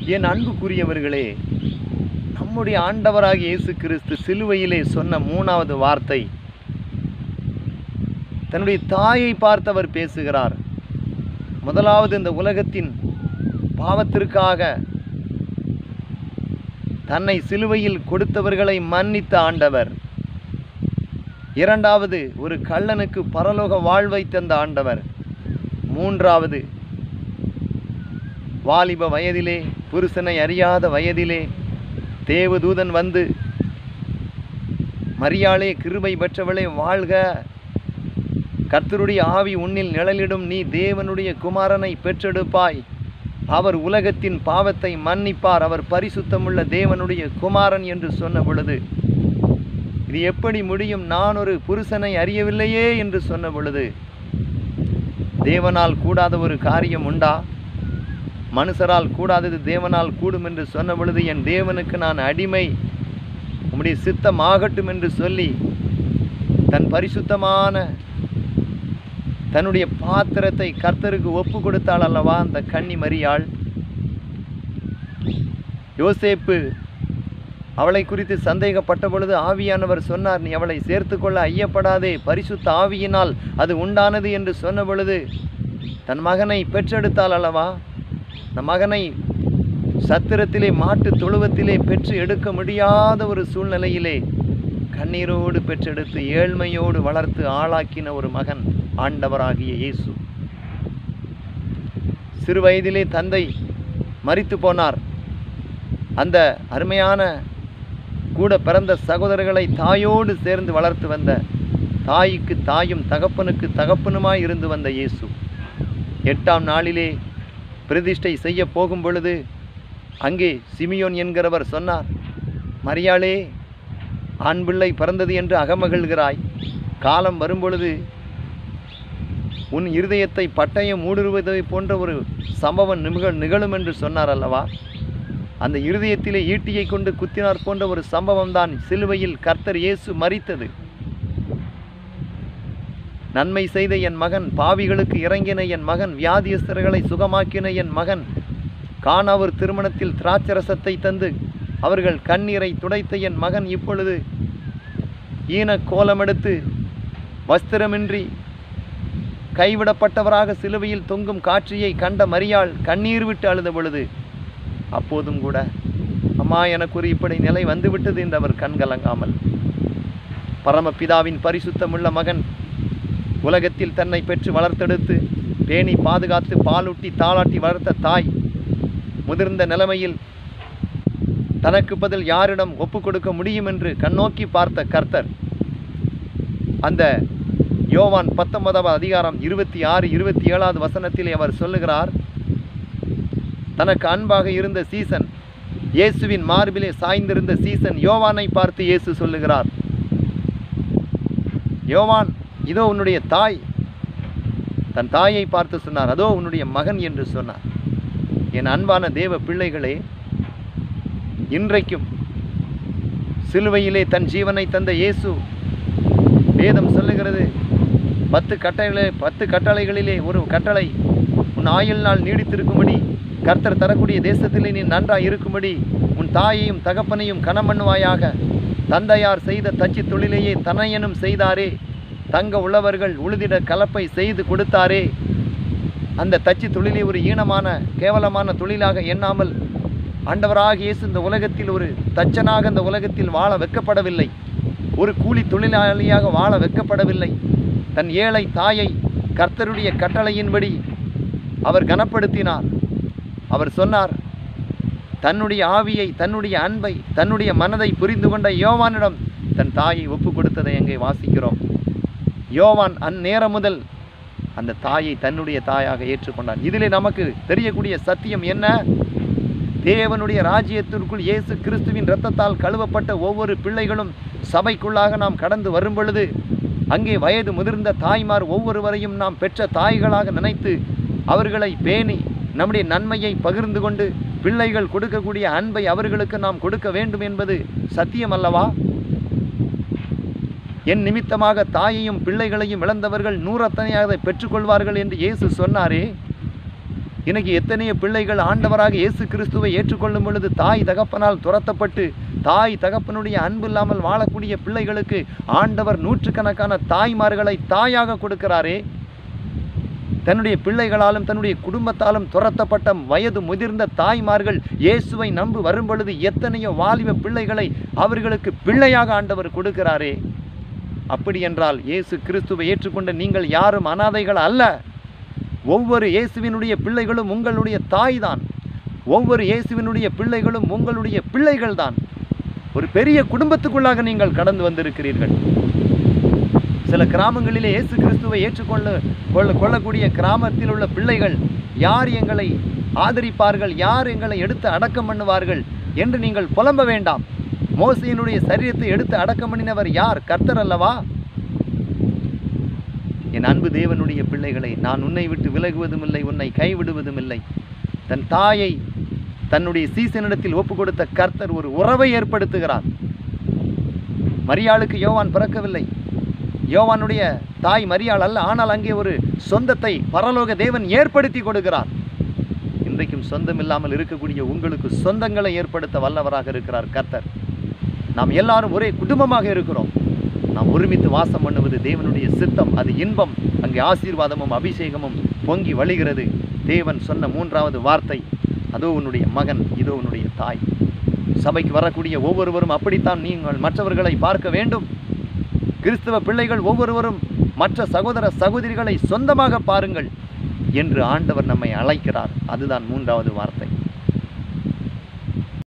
என் அன்புக்குரியவர்களே நம்முடைய ஆண்டவராகிய இயேசு கிறிஸ்து சிலுவையிலே சொன்ன மூணாவது வார்த்தை தன்னுடைய தாயை பார்த்தவர் பேசுகிறார் முதலாவது இந்த உலகத்தின் பாவத்திற்காக தன்னை சிலுவையில் கொடுத்தவர்களை மன்னித்த ஆண்டவர் இரண்டாவது ஒரு கள்ளனுக்கு பரலோக வாழ்வை தந்த ஆண்டவர் மூன்றாவது வாலிப வயதிலே புருஷனை அறியாத வயதிலே தேவதூதன் வந்து மரியாளே கிருபை பெற்றவளே வாழ்க கர்த்தருடைய ஆவி உன்னில் நிழலிடும் நீ தேவனுடைய குமாரனை பெற்றெடுப்பாய் அவர் உலகத்தின் பாவத்தை மன்னிப்பார் அவர் பரிசுத்தமுள்ள தேவனுடைய குமாரன் என்று சொன்ன பொழுது இது எப்படி முடியும் நான் ஒரு புருஷனை அறியவில்லையே என்று சொன்ன பொழுது தேவனால் கூடாத ஒரு காரியம் உண்டா மனுஷரால் கூடாதது தேவனால் கூடும் என்று சொன்ன பொழுது என் தேவனுக்கு நான் அடிமை உம்முடைய சித்தம் ஆகட்டும் என்று சொல்லி தன் பரிசுத்தமான தன்னுடைய பாத்திரத்தை கர்த்தருக்கு ஒப்பு கொடுத்தாள் அல்லவா அந்த கன்னி மரியாள் யோசேப்பு அவளை குறித்து சந்தேகப்பட்ட பொழுது ஆவியானவர் சொன்னார் நீ அவளை சேர்த்துக்கொள்ள ஐயப்படாதே பரிசுத்த ஆவியினால் அது உண்டானது என்று சொன்ன பொழுது தன் மகனை பெற்றெடுத்தாள் அல்லவா அந்த மகனை சத்திரத்திலே மாட்டு தொழுவத்திலே பெற்று எடுக்க முடியாத ஒரு சூழ்நிலையிலே கண்ணீரோடு பெற்றெடுத்து ஏழ்மையோடு வளர்த்து ஆளாக்கின ஒரு மகன் ஆண்டவராகிய இயேசு சிறு வயதிலே தந்தை மரித்து போனார் அந்த அருமையான கூட பிறந்த சகோதரர்களை தாயோடு சேர்ந்து வளர்த்து வந்த தாய்க்கு தாயும் தகப்பனுக்கு தகப்பனுமாய் இருந்து வந்த இயேசு எட்டாம் நாளிலே பிரதிஷ்டை செய்ய போகும் பொழுது அங்கே சிமியோன் என்கிறவர் சொன்னார் மரியாளே ஆண் பிள்ளை பிறந்தது என்று அகமகிழ்கிறாய் காலம் வரும்பொழுது உன் இருதயத்தை பட்டயம் ஊடுருவதை போன்ற ஒரு சம்பவம் நிகழ் நிகழும் என்று சொன்னார் அல்லவா அந்த இருதயத்திலே ஈட்டியை கொண்டு குத்தினார் போன்ற ஒரு சம்பவம் தான் சிலுவையில் கர்த்தர் இயேசு மரித்தது நன்மை செய்த என் மகன் பாவிகளுக்கு இறங்கின என் மகன் வியாதியஸ்தர்களை சுகமாக்கின என் மகன் காணாவூர் திருமணத்தில் திராட்சரசத்தை தந்து அவர்கள் கண்ணீரை துடைத்த என் மகன் இப்பொழுது ஈன கோலமெடுத்து வஸ்திரமின்றி கைவிடப்பட்டவராக சிலுவையில் தொங்கும் காட்சியை கண்ட மரியாள் கண்ணீர் விட்டு அழுத பொழுது அப்போதும் கூட அம்மா எனக்கு ஒரு இப்படி நிலை வந்துவிட்டது என்று அவர் கண்கலங்காமல் பரமபிதாவின் பரிசுத்தமுள்ள மகன் உலகத்தில் தன்னை பெற்று வளர்த்தெடுத்து பேணி பாதுகாத்து பாலூட்டி தாளாட்டி வளர்த்த தாய் முதிர்ந்த நிலைமையில் தனக்கு பதில் யாரிடம் ஒப்பு கொடுக்க முடியும் என்று கண்ணோக்கி பார்த்த கர்த்தர் அந்த யோவான் பத்தொன்பதாவது அதிகாரம் இருபத்தி ஆறு இருபத்தி ஏழாவது வசனத்திலே அவர் சொல்லுகிறார் தனக்கு அன்பாக இருந்த சீசன் இயேசுவின் மார்பிலே சாய்ந்திருந்த சீசன் யோவானை பார்த்து இயேசு சொல்லுகிறார் யோவான் இதோ உன்னுடைய தாய் தன் தாயை பார்த்து சொன்னார் அதோ உன்னுடைய மகன் என்று சொன்னார் என் அன்பான தேவ பிள்ளைகளே இன்றைக்கும் சிலுவையிலே தன் ஜீவனை தந்த இயேசு வேதம் சொல்லுகிறது பத்து கட்டளை பத்து கட்டளைகளிலே ஒரு கட்டளை உன் ஆயுள் நாள் நீடித்திருக்கும்படி கர்த்தர் தரக்கூடிய தேசத்திலே நீ நன்றாய் இருக்கும்படி உன் தாயையும் தகப்பனையும் கனமண்ணுவாயாக தந்தையார் செய்த தச்சு தொழிலையே தனையனும் செய்தாரே தங்க உள்ளவர்கள் உழுதிட கலப்பை செய்து கொடுத்தாரே அந்த தச்சு தொழிலை ஒரு ஈனமான கேவலமான தொழிலாக எண்ணாமல் ஆண்டவராக இயேசு இந்த உலகத்தில் ஒரு தச்சனாக இந்த உலகத்தில் வாழ வைக்கப்படவில்லை ஒரு கூலி தொழிலாளியாக வாழ வைக்கப்படவில்லை தன் ஏழை தாயை கர்த்தருடைய கட்டளையின்படி அவர் கனப்படுத்தினார் அவர் சொன்னார் தன்னுடைய ஆவியை தன்னுடைய அன்பை தன்னுடைய மனதை புரிந்து கொண்ட யோவானிடம் தன் தாயை ஒப்பு கொடுத்ததை அங்கே வாசிக்கிறோம் யோவான் அந்நேரம் முதல் அந்த தாயை தன்னுடைய தாயாக ஏற்றுக்கொண்டான் இதிலே நமக்கு தெரியக்கூடிய சத்தியம் என்ன தேவனுடைய ராஜ்யத்திற்குள் இயேசு கிறிஸ்துவின் இரத்தத்தால் கழுவப்பட்ட ஒவ்வொரு பிள்ளைகளும் சபைக்குள்ளாக நாம் கடந்து வரும் பொழுது அங்கே வயது முதிர்ந்த தாய்மார் ஒவ்வொருவரையும் நாம் பெற்ற தாய்களாக நினைத்து அவர்களை பேணி நம்முடைய நன்மையை பகிர்ந்து கொண்டு பிள்ளைகள் கொடுக்கக்கூடிய அன்பை அவர்களுக்கு நாம் கொடுக்க வேண்டும் என்பது சத்தியம் அல்லவா என் நிமித்தமாக தாயையும் பிள்ளைகளையும் இழந்தவர்கள் நூறத்தனையாக அதை பெற்றுக்கொள்வார்கள் என்று இயேசு சொன்னாரே இன்னைக்கு எத்தனையோ பிள்ளைகள் ஆண்டவராக இயேசு கிறிஸ்துவை ஏற்றுக்கொள்ளும் பொழுது தாய் தகப்பனால் துரத்தப்பட்டு தாய் தகப்பனுடைய அன்பு இல்லாமல் வாழக்கூடிய பிள்ளைகளுக்கு ஆண்டவர் நூற்றுக்கணக்கான தாய்மார்களை தாயாக கொடுக்கிறாரே தன்னுடைய பிள்ளைகளாலும் தன்னுடைய குடும்பத்தாலும் துரத்தப்பட்ட வயது முதிர்ந்த தாய்மார்கள் இயேசுவை நம்பு வரும் பொழுது எத்தனையோ வாலிப பிள்ளைகளை அவர்களுக்கு பிள்ளையாக ஆண்டவர் கொடுக்கிறாரே அப்படி என்றால் இயேசு கிறிஸ்துவை ஏற்றுக்கொண்ட நீங்கள் யாரும் அனாதைகள் அல்ல ஒவ்வொரு இயேசுவினுடைய பிள்ளைகளும் உங்களுடைய தாய் தான் ஒவ்வொரு இயேசுவினுடைய பிள்ளைகளும் உங்களுடைய பிள்ளைகள் தான் ஒரு பெரிய குடும்பத்துக்குள்ளாக நீங்கள் கடந்து வந்திருக்கிறீர்கள் சில கிராமங்களிலே இயேசு கிறிஸ்துவை ஏற்றுக்கொள்ள கொள்ள கொள்ளக்கூடிய கிராமத்தில் உள்ள பிள்ளைகள் யார் எங்களை ஆதரிப்பார்கள் யார் எங்களை எடுத்து அடக்கம் பண்ணுவார்கள் என்று நீங்கள் புலம்ப வேண்டாம் மோசையினுடைய சரீரத்தை எடுத்து அடக்கம் பண்ணினவர் யார் கர்த்தர் அல்லவா என் அன்பு தேவனுடைய பிள்ளைகளை நான் உன்னை விட்டு விலகுவதும் இல்லை உன்னை கைவிடுவதும் இல்லை தன் தாயை தன்னுடைய சீசனிடத்தில் ஒப்பு கொடுத்த கர்த்தர் ஒரு உறவை ஏற்படுத்துகிறார் மரியாளுக்கு யோவான் பிறக்கவில்லை யோவானுடைய தாய் மரியாள் அல்ல ஆனால் அங்கே ஒரு சொந்தத்தை பரலோக தேவன் ஏற்படுத்தி கொடுக்கிறார் இன்றைக்கும் சொந்தம் இல்லாமல் இருக்கக்கூடிய உங்களுக்கு சொந்தங்களை ஏற்படுத்த வல்லவராக இருக்கிறார் கர்த்தர் நாம் எல்லாரும் ஒரே குடும்பமாக இருக்கிறோம் நாம் ஒருமித்து வாசம் பண்ணுவது தேவனுடைய சித்தம் அது இன்பம் அங்கே ஆசீர்வாதமும் அபிஷேகமும் பொங்கி வழிகிறது தேவன் சொன்ன மூன்றாவது வார்த்தை அதோ உன்னுடைய மகன் இதோ உன்னுடைய தாய் சபைக்கு வரக்கூடிய ஒவ்வொருவரும் அப்படித்தான் நீங்கள் மற்றவர்களை பார்க்க வேண்டும் கிறிஸ்தவ பிள்ளைகள் ஒவ்வொருவரும் மற்ற சகோதர சகோதரிகளை சொந்தமாக பாருங்கள் என்று ஆண்டவர் நம்மை அழைக்கிறார் அதுதான் மூன்றாவது வார்த்தை